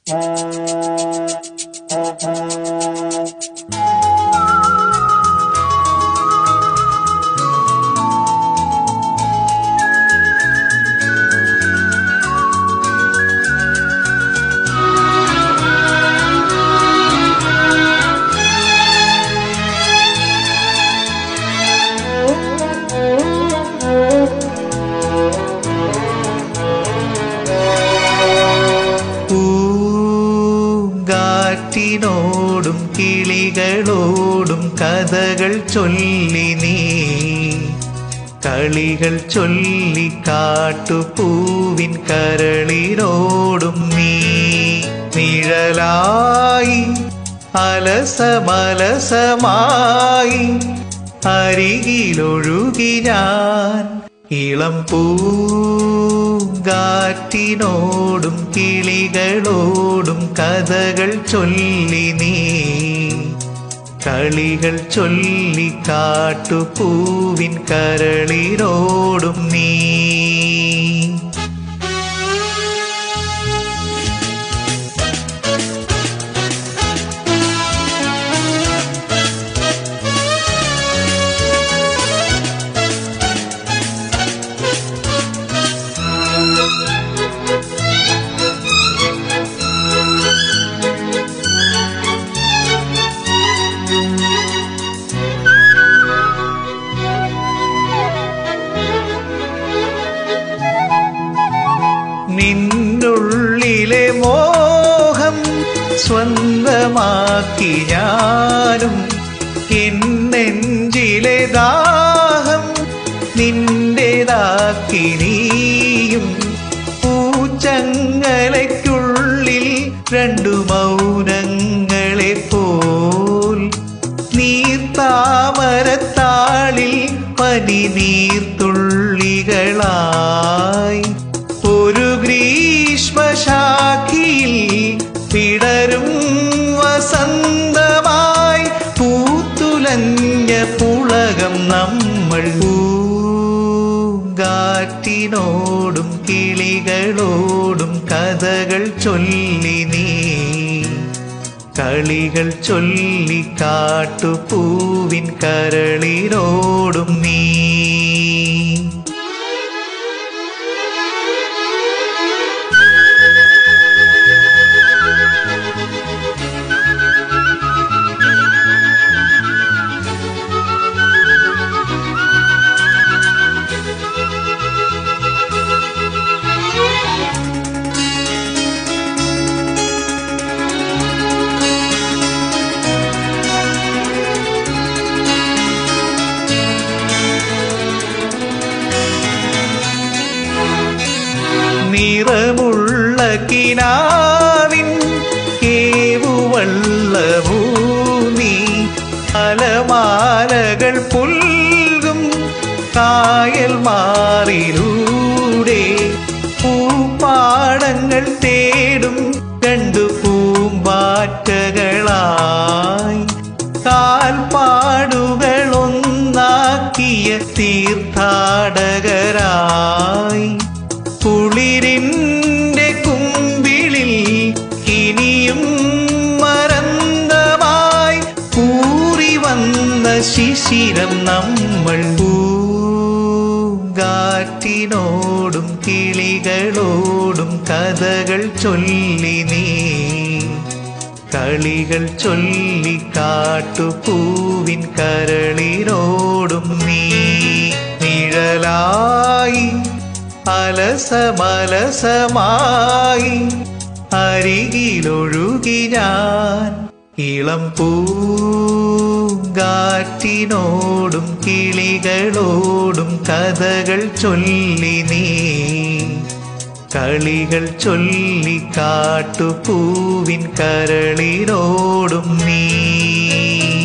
പൂങ്കാറ്റിനോടും കിളികളോടും കഥകൾ ചൊല്ലി നീ കളികൾ ചൊല്ലി കാട്ടുപൂവിൻ കരളിനോടും നീ നിഴലായി അലസമലസമായി അരികിലൊഴുകി ഞാൻ ഇളം പൂങ്കാറ്റിനോടും കിളികളോടും കഥകൾ ചൊല്ലി നീ കളികൾ ചൊല്ലി കാട്ടുപൂവിൻ കരളിനോടും നീ നിന്നുള്ളിലെ മോഹം സ്വന്തമാക്കി ഞാനും എന്നെഞ്ചിലെ ദാഹം നിന്റേതാക്കി നീയും പൂച്ചങ്ങലയ്ക്കുള്ളിൽ രണ്ടു മൗനങ്ങളെ പോൽ നീർത്താമരത്താളിൽ പനി നീർത്തുള്ളികളായി ഒരു ഗ്രീഷ്മശാഖിയിൽ പിടരും വസന്തമായി പൂത്തുലഞ്ഞ പുളകം നമ്മൾ പൂങ്കാറ്റിനോടും കിളികളോടും കഥകൾ ചൊല്ലി നീ കളികൾ ചൊല്ലി കാട്ടുപൂവിൻ കരളിനോടും നീ നിറമുള്ള കിനാവിൻ കേവുവള്ളവൂ നീ അലമാലകൾ പുൽകും കായൽ മാറിലൂടെ പൂപ്പാടങ്ങൾ തേടും രണ്ടു പൂമ്പാറ്റകളായി കാൽപ്പാടുകൾ ഒന്നാക്കിയ തീർത്ഥാടകരായി കുളിരിൻ്റെ കുമ്പിളിൽ ഇനിയും മരന്തമായി കൂറി വന്ന ശിശിരം നമ്മൾ പൂങ്കാറ്റിനോടും കിളികളോടും കഥകൾ ചൊല്ലി നീ കളികൾ ചൊല്ലി കാട്ടുപൂവിൻ കരളിനോടും നീ നിഴലായി അലസമലസമായി അരികിലൊഴുകി ഞാൻ ഇളം പൂങ്കാറ്റിനോടും കിളികളോടും കഥകൾ ചൊല്ലി നീ കളികൾ ചൊല്ലി കാട്ടുപൂവിൻ കരളിനോടും നീ